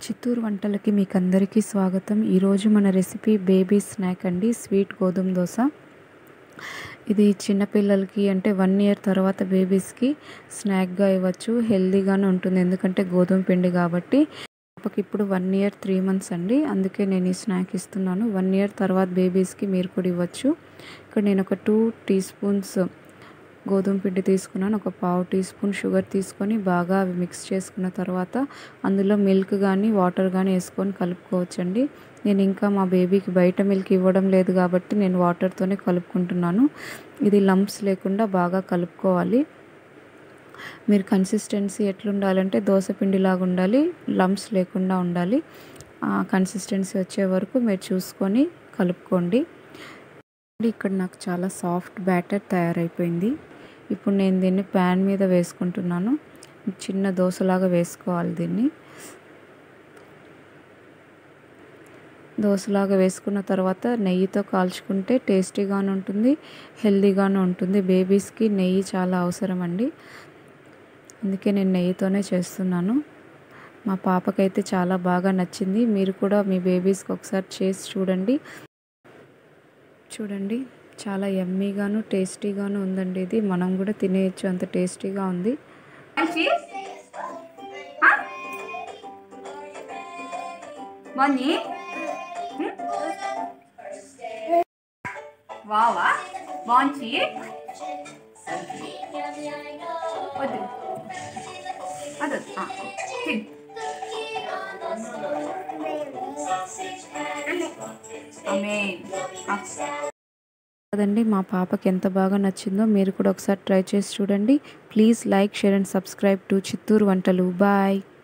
చిత్తూరు వంటలకి మీకు అందరికీ స్వాగతం ఈరోజు మన రెసిపీ బేబీ స్నాక్ అండి స్వీట్ గోధుమ దోశ ఇది చిన్నపిల్లలకి అంటే వన్ ఇయర్ తర్వాత బేబీస్కి స్నాక్గా ఇవ్వచ్చు హెల్దీగానే ఉంటుంది ఎందుకంటే గోధుమ పిండి కాబట్టి పాపకి ఇప్పుడు వన్ ఇయర్ త్రీ మంత్స్ అండి అందుకే నేను ఈ స్నాక్ ఇస్తున్నాను వన్ ఇయర్ తర్వాత బేబీస్కి మీరు కూడా ఇవ్వచ్చు ఇక్కడ నేను ఒక టూ టీ స్పూన్స్ గోధుమ పిండి తీసుకున్నాను ఒక పావు టీ స్పూన్ షుగర్ తీసుకొని బాగా అవి మిక్స్ చేసుకున్న తర్వాత అందులో మిల్క్ కానీ వాటర్ కానీ వేసుకొని కలుపుకోవచ్చండి నేను ఇంకా మా బేబీకి బయట మిల్క్ ఇవ్వడం లేదు కాబట్టి నేను వాటర్తోనే కలుపుకుంటున్నాను ఇది లంప్స్ లేకుండా బాగా కలుపుకోవాలి మీరు కన్సిస్టెన్సీ ఎట్లుండాలంటే దోశ పిండిలాగా ఉండాలి లంప్స్ లేకుండా ఉండాలి ఆ కన్సిస్టెన్సీ వచ్చే వరకు మీరు చూసుకొని కలుపుకోండి ఇక్కడ నాకు చాలా సాఫ్ట్ బ్యాటర్ తయారైపోయింది ఇప్పుడు నేను దీన్ని ప్యాన్ మీద వేసుకుంటున్నాను చిన్న దోశలాగా వేసుకోవాలి దీన్ని దోశలాగా వేసుకున్న తర్వాత నెయ్యితో కాల్చుకుంటే టేస్టీగాను ఉంటుంది హెల్దీగాను ఉంటుంది బేబీస్కి నెయ్యి చాలా అవసరం అండి అందుకే నేను నెయ్యితోనే చేస్తున్నాను మా పాపకైతే చాలా బాగా నచ్చింది మీరు కూడా మీ బేబీస్కి ఒకసారి చేసి చూడండి చూడండి చాలా ఎమ్మీగాను టేస్టీగాను ఉందండి ఇది మనం కూడా తినేయచ్చు అంత టేస్టీగా ఉంది బాగుంది వావా బాగుంది వద్దు అదొద్దు తిన్ అమేన్ కదండి మా పాపకి ఎంత బాగా నచ్చిందో మీరు కూడా ఒకసారి ట్రై చేసి చూడండి please like share and subscribe to Chittoor వంటలు బాయ్